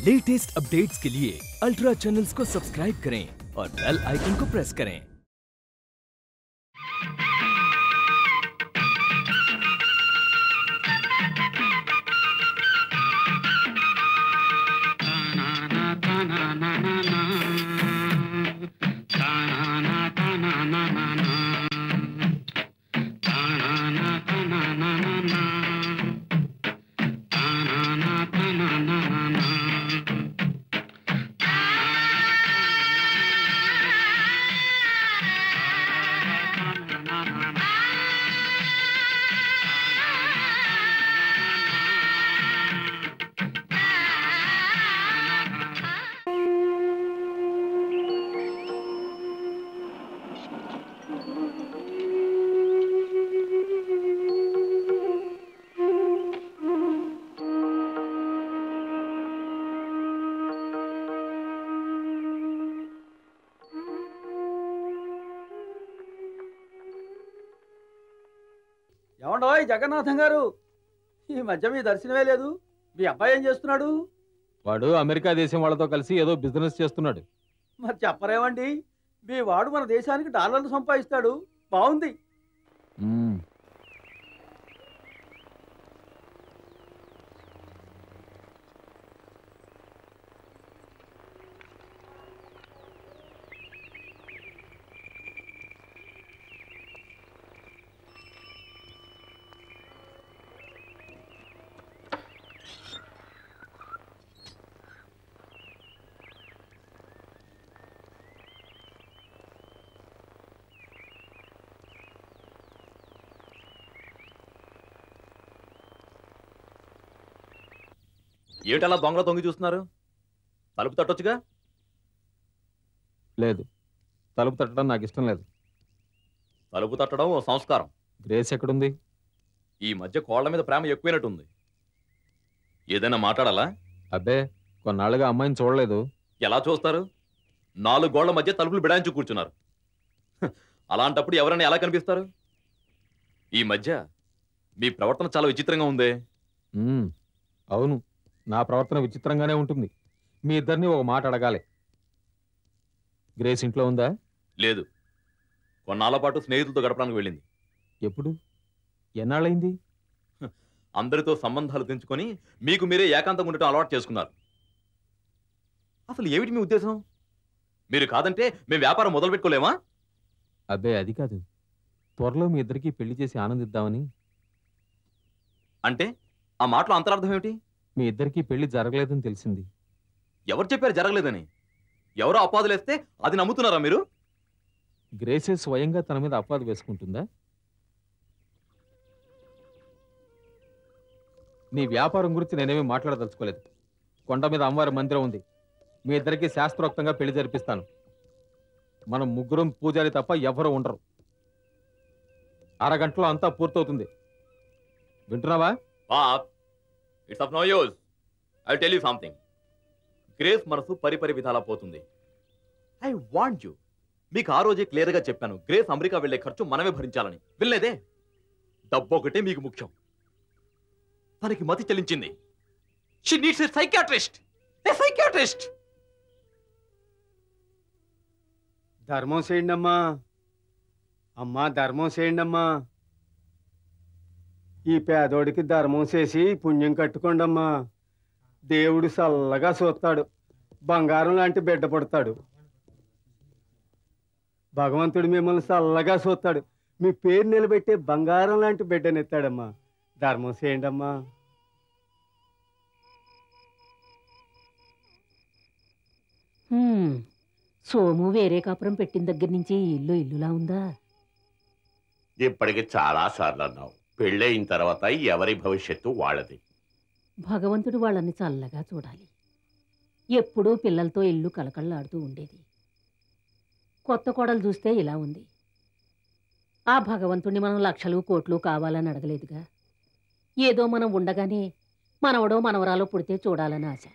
Latest updates के लिए ultra channels को सब्सक्राइब करें और बेल आइकन को प्रेस करें ఏమండోయ్ జగన్నాథం గారు ఈ మధ్య మీ దర్శనమే లేదు మీ అబ్బాయి ఏం చేస్తున్నాడు వాడు అమెరికా దేశం వాళ్ళతో కలిసి ఏదో బిజినెస్ చేస్తున్నాడు మరి చెప్పరేమండి మీ వాడు మన దేశానికి డాలర్లు సంపాదిస్తాడు బాగుంది మ్మ్. ఏమిటలా దొంగల దొంగి చూస్తున్నారు తలుపు తట్టొచ్చుగా లేదు తలుపు తట్టడం నాకు ఇష్టం లేదు తలుపు తట్టడం ఓ సంస్కారం గ్రేస్ ఎక్కడుంది ఈ మధ్య కోళ్ల మీద ప్రేమ ఎక్కువైనట్టుంది ఏదైనా మాట్లాడాలా అబ్బే కొన్నాళ్ళుగా అమ్మాయిని చూడలేదు ఎలా చూస్తారు నాలుగు గోళ్ల మధ్య తలుపులు బిడాయించి కూర్చున్నారు హ్, అలాంటప్పుడు ఎవరైనా ఎలా కనిపిస్తారు ఈ మధ్య మీ ప్రవర్తన చాలా విచిత్రంగా ఉందే మ్మ్. అవును నా ప్రవర్తన విచిత్రంగానే ఉంటుంది మీ ఇద్దరిని ఒక మాట అడగాలి గ్రేస్ ఇంట్లో ఉందా లేదు కొన్నాళ్ళ పాటు స్నేహితులతో గడపడానికి వెళ్ళింది ఎప్పుడు ఎన్నాళ్ళైంది అందరితో సంబంధాలు తెంచుకొని మీకు మీరే ఏకాంతంగా ఉండటం అలవాటు చేసుకున్నారు అసలు ఏమిటి మీ ఉద్దేశం మీరు కాదంటే మేము వ్యాపారం మొదలు పెట్టుకోలేమా అబ్బే అది కాదు త్వరలో మీ ఇద్దరికి పెళ్లి చేసి ఆనందిద్దామని అంటే ఆ మాటలో అంతరార్థం ఏమిటి మీ ఇద్దరికి పెళ్లి జరగలేదని తెలిసింది ఎవరు చెప్పారు జరగలేదని ఎవరో అపాదులేస్తే అది నమ్ముతున్నారా మీరు గ్రేసే స్వయంగా తన మీద అపవాదు వేసుకుంటుందా నీ వ్యాపారం గురించి నేనేమీ మాట్లాడదలుచుకోలేదు కొండ మీద అమ్మవారి మందిరం ఉంది మీ ఇద్దరికి శాస్త్రోక్తంగా పెళ్లి జరిపిస్తాను మనం ముగ్గురం పూజారి తప్ప ఎవరు ఉండరు అరగంటలో అంతా పూర్తవుతుంది వింటున్నావా it's of no use I tell you something గ్రేస్ మనసు పరిపరి విధాలా పోతుంది ఐ వాంట్ యూ మీకు ఆ రోజే క్లియర్ గా చెప్పాను గ్రేస్ అమెరికా వెళ్లే ఖర్చు మనమే భరించాలని వెళ్ళలేదే డబ్బు ఒకటే మీకు ముఖ్యం తనకి మతి చెల్లించింది she needs a psychiatrist a psychiatrist ధర్మం చేయండి అమ్మా అమ్మా ధర్మం చేయండి అమ్మా ఈ పేదోడికి ధర్మం చేసి పుణ్యం కట్టుకోండి అమ్మా దేవుడు చల్లగా చూస్తాడు బంగారం లాంటి బిడ్డ పుడతాడు భగవంతుడు మిమ్మల్ని చల్లగా చూస్తాడు మీ పేరు నిలబెట్టే బంగారం లాంటి బిడ్డనెత్తాడమ్మా ధర్మం చేయండి అమ్మా హ్మ్. సోము వేరే కాపురం పెట్టిన దగ్గర నుంచి ఈ ఇల్లు ఇల్లులా ఉందా ఇప్పటికి చాలా సార్లు అన్నావు పెళ్ళయిన తర్వాత ఎవరి భవిష్యత్తు వాళ్ళది భగవంతుడు వాళ్ళని చల్లగా చూడాలి ఎప్పుడూ పిల్లలతో ఇల్లు కలకళ్ళాడుతూ ఉండేది కొత్త కోడలు చూస్తే ఇలా ఉంది ఆ భగవంతుణ్ణి మనం లక్షలు కోట్లు కావాలని అడగలేదుగా ఏదో మనం ఉండగానే మనవడో మనవరాలో పుడితే చూడాలని ఆశ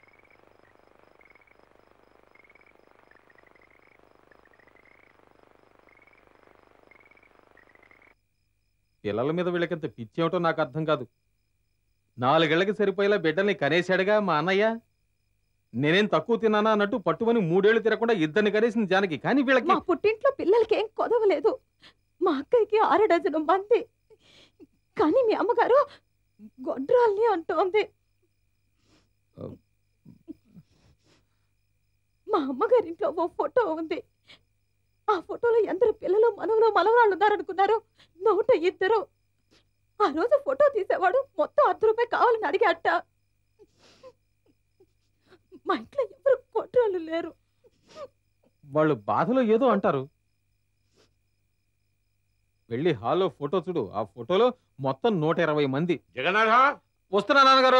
పిల్లల మీద వీళ్ళకింత పిచ్చి ఏమిటో నాకు అర్థం కాదు నాలుగేళ్లకి సరిపోయేలా బిడ్డల్ని కనేశాడుగా మా అన్నయ్య నేనేం తక్కువ తిన్నానా అన్నట్టు పట్టుమని మూడేళ్లు తిరగకుండా ఇద్దరిని కనేసింది జానకి కానీ వీళ్ళకి మా పుట్టింట్లో పిల్లలకి ఏం కొదవలేదు మా అక్కయ్యకి ఆరు డజను మంది కానీ మీ అమ్మగారు గొడ్రాల్ని అంటోంది మా అమ్మగారింట్లో ఓ ఫోటో ఉంది ఆ ఫోటోలో ఎందరు పిల్లలు మనవలు మనవరాళ్ళు ఉన్నారనుకున్నారు నూట ఇద్దరు ఆ రోజు ఫోటో తీసేవాడు మొత్తం అర్ధ రూపాయి కావాలని అడిగాట మా ఇంట్లో ఎవరు గొడ్రాళ్ళు లేరు వాళ్ళు బాధలో ఏదో అంటారు వెళ్ళి హాల్లో ఫోటో చూడు ఆ ఫోటోలో మొత్తం నూట ఇరవై మంది జగన్నాథ వస్తున్నా నాన్నగారు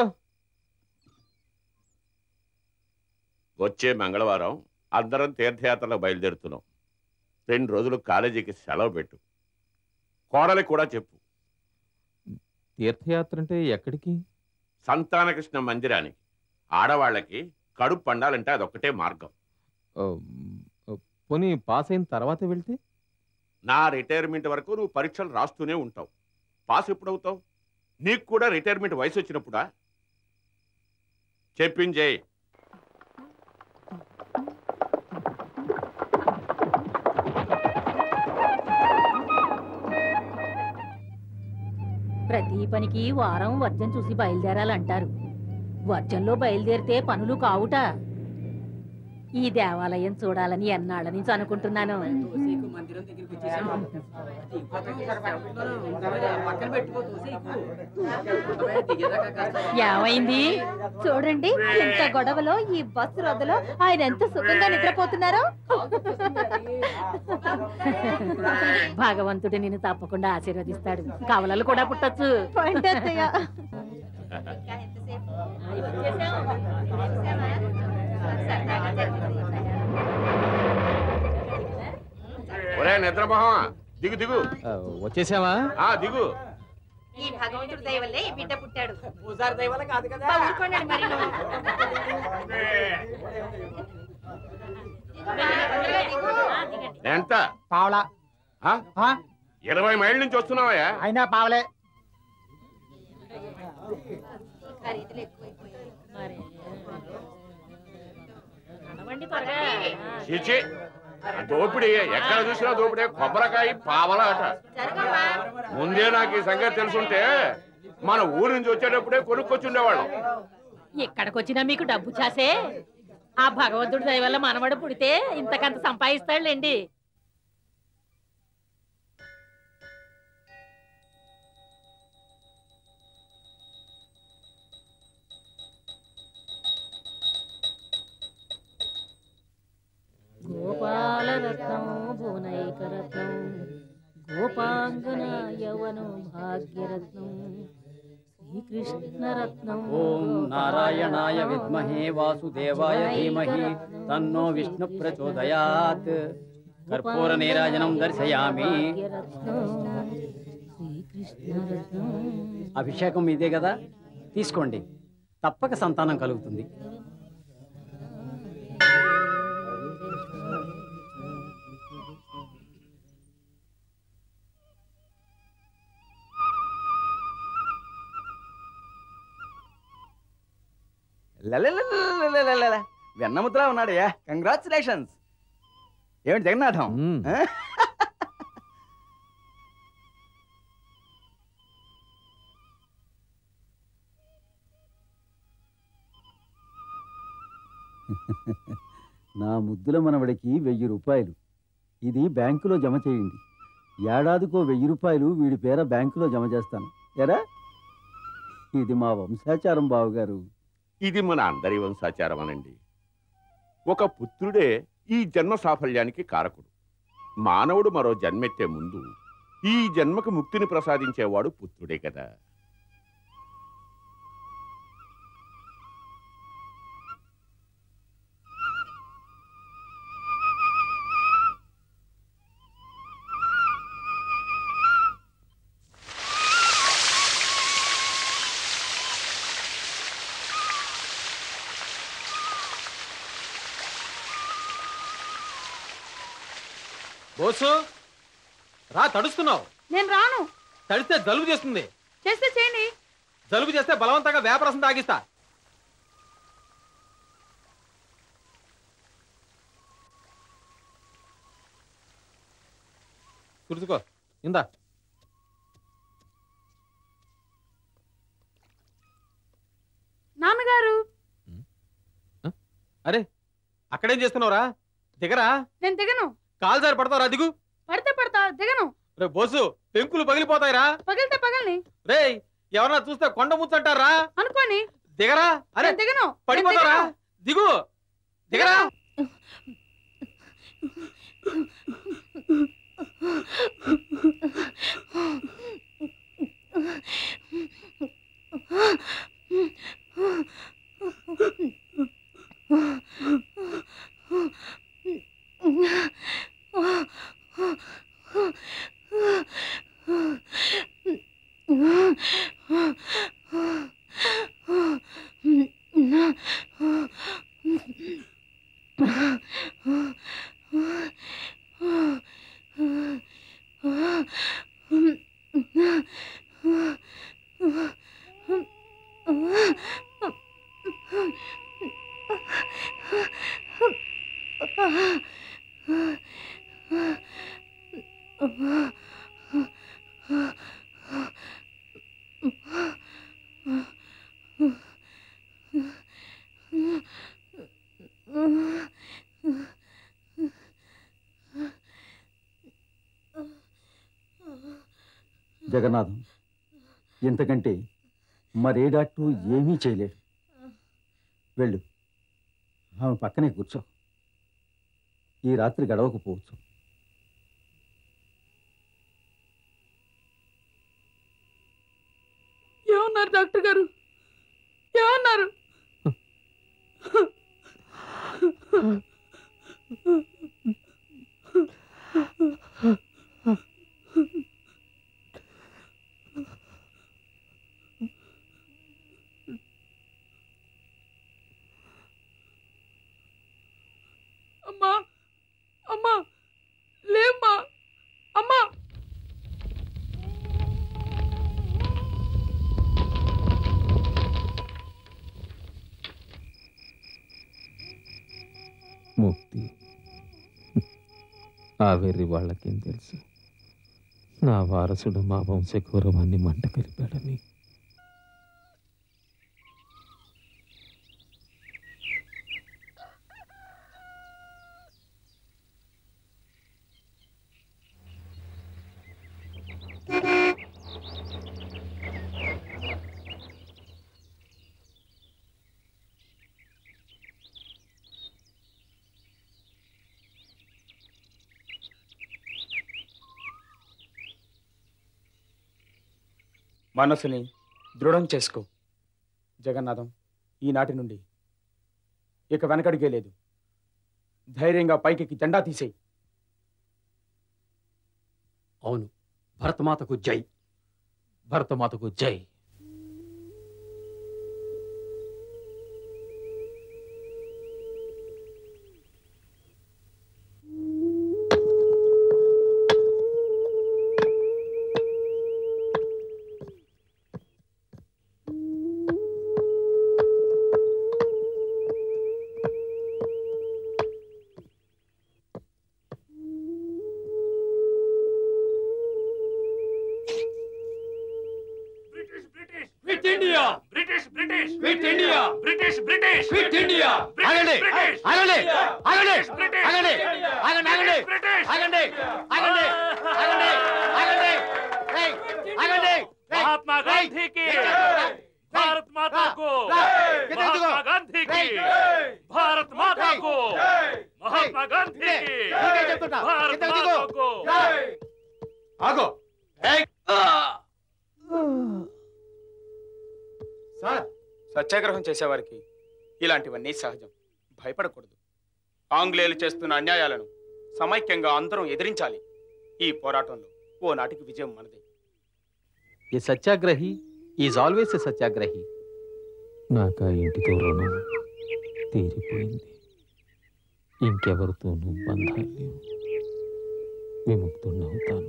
వచ్చే మంగళవారం అందరం తీర్థయాత్రలో బయలుదేరుతున్నాం రెండు రోజులు కాలేజీకి సెలవు పెట్టు కోడలికి కూడా చెప్పు తీర్థయాత్ర అంటే ఎక్కడికి సంతానకృష్ణ మందిరానికి ఆడవాళ్ళకి కడుపు పండాలంటే అదొక్కటే మార్గం ఆ, ఆ, పోనీ పాస్ అయిన తర్వాత వెళ్తే నా రిటైర్మెంట్ వరకు నువ్వు పరీక్షలు రాస్తూనే ఉంటావు పాస్ ఎప్పుడవుతావు నీకు కూడా రిటైర్మెంట్ వయసు వచ్చినప్పుడా చెప్పింజే ప్రతి పనికి వారం వర్జం చూసి బయలుదేరాలంటారు వర్జంలో బయలుదేరితే పనులు కావుట ఈ దేవాలయం చూడాలని ఎన్నాళ్ళ నుంచి అనుకుంటున్నాను ఏమైంది చూడండి ఇంత గొడవలో ఈ బస్సు రద్దలో ఆయన ఎంత సుఖంగా నిద్రపోతున్నారో భగవంతుడు నిన్ను తప్పకుండా ఆశీర్వదిస్తాడు కవలలు కూడా పుట్టొచ్చు పంటత్తయ్య ఒరే నిద్రమోహం దిగు దిగు ఆ, వచ్చేసావా ఆ దిగు ఈ భగవంతుడి దయ వల్లే ఈ బిడ్డ పుట్టాడు పూజారి దయ వల్ల కాదు కదా ఊరుకోండి మరి నువ్వు. ఎంత పావలా ఆ? ఆ? ఇరవై మైళ్ళ నుంచి వస్తున్నావా అయినా పావలే చిచి దోపిడి ఎక్కడ చూసినా దోపిడే కొబ్బరికాయ పావలా అట ముందే నాకు ఈ సంగతి తెలుసుంటే మన ఊరి నుంచి వచ్చేటప్పుడే కొనుక్కొచ్చి ఉండేవాళ్ళం ఇక్కడికొచ్చినా మీకు డబ్బు చాసే ఆ భగవంతుడి దయ వల్ల మనవడు పుడితే ఇంతకంత సంపాదిస్తాడులేండి గోపాలరత్నం భువనైకరత్నం గోపాంగన యవనం భాగ్యరత్నం శ్రీకృష్ణరత్నం ఓం నారాయణాయ విద్మహే వాసుదేవాయ ధీమహి తన్నో విష్ణు ప్రచోదయాత్ కర్పూర నీరాజనం దర్శయామి అభిషేకం ఇదే కదా తీసుకోండి తప్పక సంతానం కలుగుతుంది లలలలలలలలల. వెన్నముద్ర ఉన్నాడయ్యా కంగ్రాచులేషన్స్ ఏమిటి జగన్నాథం మ్మ్. ఆ? నా ముద్దుల మనవడికి వెయ్యి రూపాయలు ఇది బ్యాంకులో జమ చేయండి ఏడాదికో వెయ్యి రూపాయలు వీడి పేర బ్యాంకులో జమ చేస్తాను ఎరా ఇది మా వంశాచారం బావగారు ఇది మన అందరి వంశాచారం అనండి ఒక పుత్రుడే ఈ జన్మ సాఫల్యానికి కారకుడు మానవుడు మరో జన్మెత్తే ముందు ఈ జన్మకు ముక్తిని ప్రసాదించేవాడు పుత్రుడే కదా బోసు రా తడుస్తున్నావు నేను రాను తడిస్తే జలుబు చేస్తుంది చేస్తే చేయండి జలుబు చేస్తే బలవంతంగా వేపరసం తాగిస్తా తుడుచుకో ఇందా నాన్నగారు అరే అక్కడేం చేస్తున్నావురా దిగరా నేను దిగను కాలు జారి పడతావురా దిగు పడితే పడతా దిగను రే బోసు పెంకులు పగిలిపోతాయిరా పగిలితే పగల్ని రేయ్ ఎవరన్నా చూస్తే కొండ ముచ్చంటారా అనుకోని దిగరా అరే నేను దిగను నేను పడిపోతారా దిగను. దిగు దిగరా జగన్నాథం ఇంతకంటే మరే డాక్టర్ ఏమీ చేయలేడు వెళ్ళు ఆమె పక్కనే కూర్చో ఈ రాత్రి గడవకపోవచ్చు ఏమన్నారు డాక్టర్ గారు ఏమన్నారు అమ్మా అమ్మా లేమ్మా అమ్మా ముక్తి ఆ వెర్రి వాళ్ళకేం తెలుసు నా వారసుడు మా వంశ గౌరవాన్ని మంట కలిపాడని మనసుని దృఢం చేసుకో జగన్నాథం ఈనాటి నుండి ఇక వెనకడిగే లేదు ధైర్యంగా పైకి జెండా తీసేయి అవును భరతమాతకు జై భరతమాతకు జై quit India British British quit India British British quit India ఆగండి ఆగండి ఆగండి ఆగండి ఆగండి ఆగండి ఆగండి ఆగండి ఆగండి ఆగండి రేయ్, ఆగండి महात्मा गांधी की भारत माता को महात्मा गांधी की भारत माता को महात्मा गांधी की भारत माता को ఆగో సార్ సత్యాగ్రహం చేసేవారికి ఇలాంటివన్నీ సహజం భయపడకూడదు ఆంగ్లేయులు చేస్తున్న అన్యాయాలను సమైక్యంగా అందరం ఎదిరించాలి ఈ పోరాటంలో ఓ నాటికి విజయం మనదే ఏ సత్యాగ్రహి ఈజ్ ఆల్వేస్ ఎ సత్యాగ్రహి నాకు ఆ ఇంటితో రుణం తీరిపోయింది ఇంకెవరితోనూ బంధాలు లేవు విముక్తున్నవుతాను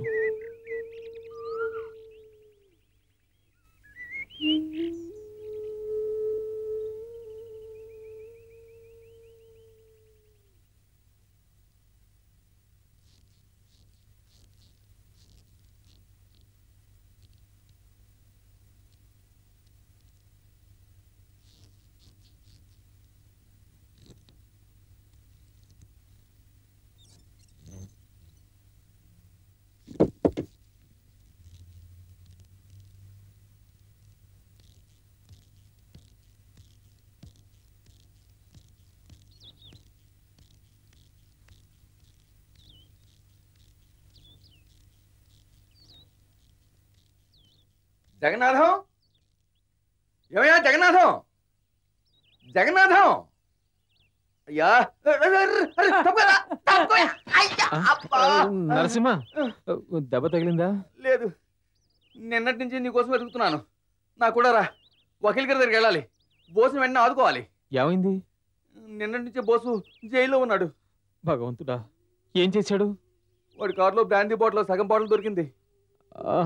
జగన్నాథం ఏమయ్యా జగన్నాథం జగన్నాథం అయ్యా అరే, అరే, అరే, తప్పుకోరా, తప్పుకోరా. అయ్యా, అబ్బా. నరసింహ దెబ్బ తగిలిందా లేదు నిన్నటి నుంచి నీకోసం వెతుకుతున్నాను నా కూడా రా వకీల్ గారి దగ్గరికి వెళ్ళాలి బోసుని వెంటనే ఆదుకోవాలి ఏమైంది నిన్నటి నుంచే బోసు జైల్లో ఉన్నాడు భగవంతుడా ఏం చేశాడు వాడి కారులో బ్రాందీ బాటిల్ సగం బాటిల్ దొరికింది ఆ.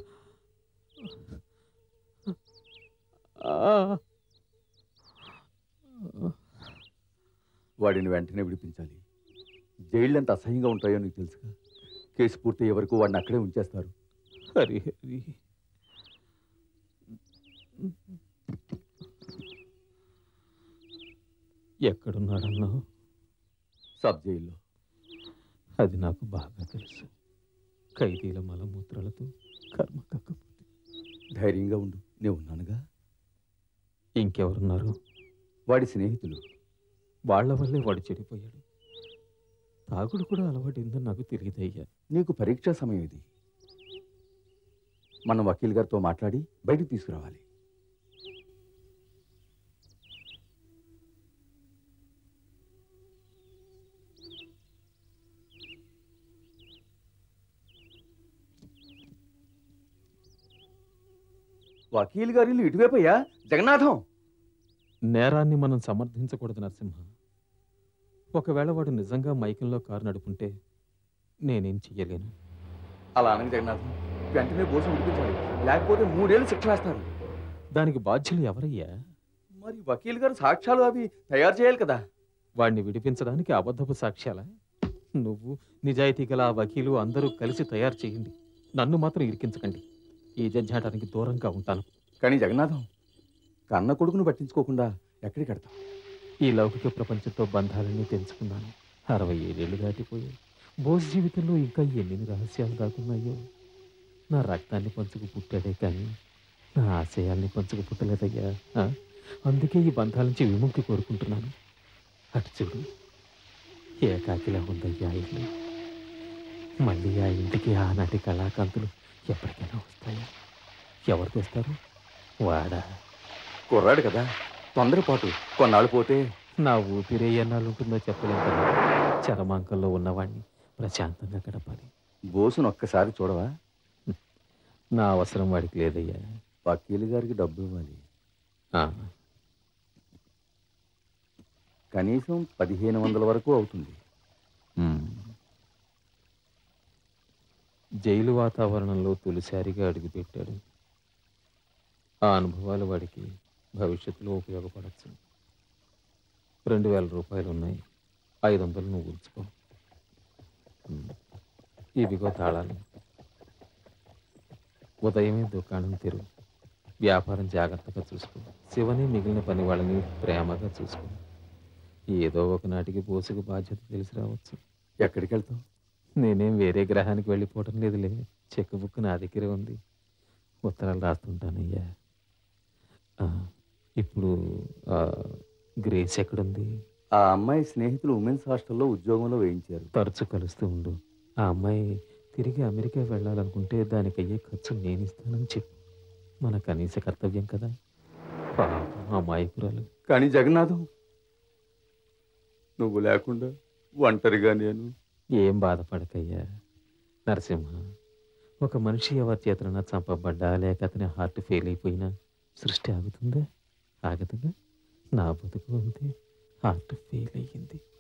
ఆ. వాడిని వెంటనే విడిపించాలి జైళ్ళు ఎంత అసహ్యంగా ఉంటాయో నీకు తెలుసుగా కేసు పూర్తయ్యే వరకు వాడిని అక్కడే ఉంచేస్తారు హరి హరి ఎక్కడున్నాడన్నావు సబ్ జైల్లో అది నాకు బాగా తెలుసు ఖైదీల మలమూత్రాలతో కర్మ కక్కపోతే ధైర్యంగా ఉండు నేను ఉన్నానుగా ఇంకెవరున్నారు వాడి స్నేహితులు వాళ్ళ వల్లే వాడు చెడిపోయాడు తాగుడు కూడా అలవాటైందని నాకు తెలియదయ్యా నీకు పరీక్షా సమయం ఇది మనం వకీల్ గారితో మాట్లాడి బయటికి తీసుకురావాలి వకీల్ గారి ఇల్లు ఇటువైపోయా జగన్నాథం నేరాన్ని మనం సమర్థించకూడదు నరసింహ ఒకవేళ వాడు నిజంగా మైకంలో కారు నడుపుంటే నేనేం చెయ్యలేను అలా అనగా జగన్నాథం వెంటనే బోసు విడిపించాలి లేకపోతే మూడేళ్ళు శిక్ష వేస్తారు దానికి బాధ్యులు ఎవరయ్యా మరి వకీల్ గారు సాక్ష్యాలు అవి తయారు చేయాలి కదా వాడిని విడిపించడానికి అబద్ధపు సాక్ష్యాలా నువ్వు నిజాయితీ గల ఆ వకీలు అందరూ కలిసి తయారు చేయండి నన్ను మాత్రం ఇరికించకండి ఈ జంజాటానికి దూరంగా ఉంటాను కానీ జగన్నాథం కన్న కొడుకును పట్టించుకోకుండా ఎక్కడికి కడతాం ఈ లౌకిక ప్రపంచంతో బంధాలన్నీ తెంచుకున్నాను అరవై ఏడేళ్లు దాటిపోయాయి బోస్ జీవితంలో ఇంకా ఎన్ని రహస్యాలు దాగున్నాయో నా రక్తాన్ని పంచుకు పుట్టాడే కానీ నా ఆశయాల్ని పంచుకు పుట్టలేదయ్యా ఆ? అందుకే ఈ బంధాల నుంచి విముక్తి కోరుకుంటున్నాను అటు చూడు ఏకాకిలా ఉందయ్యా ఇల్లు మళ్ళీ ఆ ఇంటికి ఆనాటి కళాకాంతులు ఎప్పటికైనా వస్తాయా ఎవరు తెస్తారు వాడా కుర్రాడు కదా తొందరపాటు కొన్నాళ్ళు పోతే నా ఊపిరే ఎన్నాళ్ళు ఉంటుందో చెప్పలేం కదా చరమాంకంలో ఉన్నవాడిని ప్రశాంతంగా గడపాలి బోసును ఒక్కసారి చూడవా నా అవసరం వాడికి లేదయ్యా వకీలు గారికి డబ్బు ఇవ్వాలి ఆ, కనీసం పదిహేను వందల వరకు అవుతుంది ఉమ్. జైలు వాతావరణంలో తొలిసారిగా అడుగుపెట్టాడు ఆ అనుభవాలు వాడికి భవిష్యత్తులో ఉపయోగపడచ్చు రెండు వేల రూపాయలు ఉన్నాయి ఐదు వందలు నువ్వు ఉంచుకో ఉమ్. ఇవిగో తాళాలు ఉదయమే దుకాణం తెరువు వ్యాపారం జాగ్రత్తగా చూసుకో శివని మిగిలిన పని వాళ్ళని ప్రేమగా చూసుకో ఏదో ఒకనాటికి బోసుకు బాధ్యత తెలిసి రావచ్చు ఎక్కడికి వెళ్తావు నేనేం వేరే గ్రహానికి వెళ్ళిపోవటం లేదులే చెక్ బుక్ నా దగ్గరే ఉంది ఉత్తరాలు రాస్తుంటానయ్యా ఆ, ఇప్పుడు ఆ, గ్రేస్ ఎక్కడుంది ఆ అమ్మాయి స్నేహితులు ఉమెన్స్ హాస్టల్లో ఉద్యోగంలో వేయించారు తరచు కలుస్తూ ఉండు ఆ అమ్మాయి తిరిగి అమెరికా వెళ్ళాలనుకుంటే దానికి అయ్యే ఖర్చు నేను ఇస్తానని చెప్పు మన కనీస కర్తవ్యం కదా పాపం ఆ అమాయకురాలు కానీ జగన్నాథం నువ్వు లేకుండా ఒంటరిగా నేను ఏం బాధపడకయ్యా నరసింహ ఒక మనిషి ఎవరి చేతనన్నా చంపబడ్డా లేక అతని హార్ట్ ఫెయిల్ అయిపోయినా సృష్టి ఆగుతుందా ఆగదుగా నా బతుకు అంతే హార్ట్ ఫెయిల్ అయ్యింది